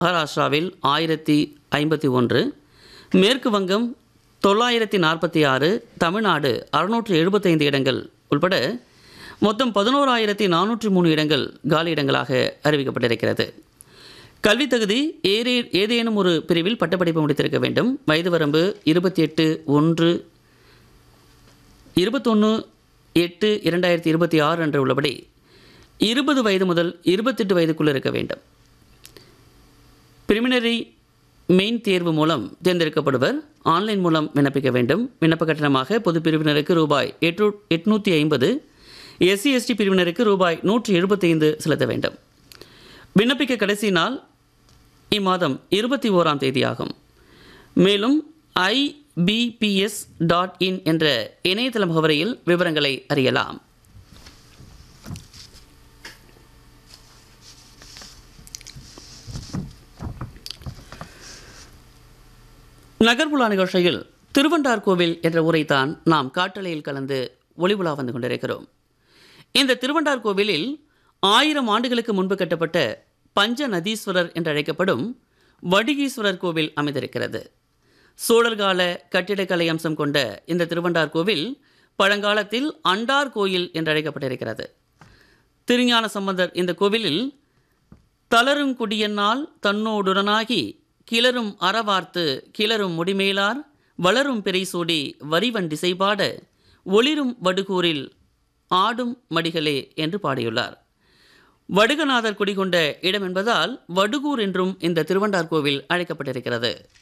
மகாராஷ்டிராவில் ஆயிரத்தி ஐம்பத்தி ஒன்று மேற்கு வங்கம் தொள்ளாயிரத்தி நாற்பத்தி ஆறு தமிழ்நாடு அறுநூற்று எழுபத்தைந்து இடங்கள் உட்பட மொத்தம் பதினோராயிரத்தி நானூற்றி மூணு இடங்கள் காலி இடங்களாக அறிவிக்கப்பட்டிருக்கிறது கல்வித் தகுதி ஏரே ஏதேனும் ஒரு பிரிவில் பட்டப்படிப்பு முடித்திருக்க வேண்டும் வயது வரம்பு இருபத்தி எட்டு ஒன்று இருபத்தொன்று எட்டு இரண்டாயிரத்தி இருபத்தி ஆறு அன்று உள்ளபடி இருபது வயது முதல் இருபத்தெட்டு வயதுக்குள் இருக்க வேண்டும் பிரிமினரி மெயின் தேர்வு மூலம் தேர்ந்தெடுக்கப்படுவர் ஆன்லைன் மூலம் விண்ணப்பிக்க வேண்டும் விண்ணப்ப கட்டணமாக பொது பிரிவினருக்கு ரூபாய் எட்நூ எட்நூற்றி ஐம்பது எஸ்சி எஸ்டி பிரிவினருக்கு ரூபாய் நூற்றி எழுபத்தைந்து செலுத்த வேண்டும் விண்ணப்பிக்க கடைசி நாள் இம்மாதம் இருபத்தி ஓராம் தேதியாகும் மேலும் ஐபிபிஎஸ் டாட் இன் என்ற இணையதள முகவரியில் விவரங்களை அறியலாம் நகர்புலா நிகழ்ச்சியில் திருவண்டார் கோவில் என்ற ஊரைத்தான் நாம் காட்டலையில் கலந்து ஒளிவுலா வந்து கொண்டிருக்கிறோம் இந்த திருவண்டார் கோவிலில் ஆயிரம் ஆண்டுகளுக்கு முன்பு கட்டப்பட்ட பஞ்ச நதீஸ்வரர் என்று அழைக்கப்படும் வடிகீஸ்வரர் கோவில் அமைந்திருக்கிறது சோழர்கால கட்டிடக்கலை அம்சம் கொண்ட இந்த திருவண்டார் கோவில் பழங்காலத்தில் அண்டார் கோயில் என்று அழைக்கப்பட்டிருக்கிறது திருஞான சம்பந்தர் இந்த கோவிலில் தளரும் குடியனால் தன்னோடுடனாகி கிளரும் அறவார்த்து கிளரும் முடிமேலார் வளரும் பிறை சூடி வரிவன் திசைபாட ஒளிரும் வடுகூரில் ஆடும் மடிகளே என்று பாடியுள்ளார் வடுகநாதர் குடிகொண்ட இடம் என்பதால் வடுகூர் என்றும் இந்த திருவண்டார் கோவில் அழைக்கப்பட்டிருக்கிறது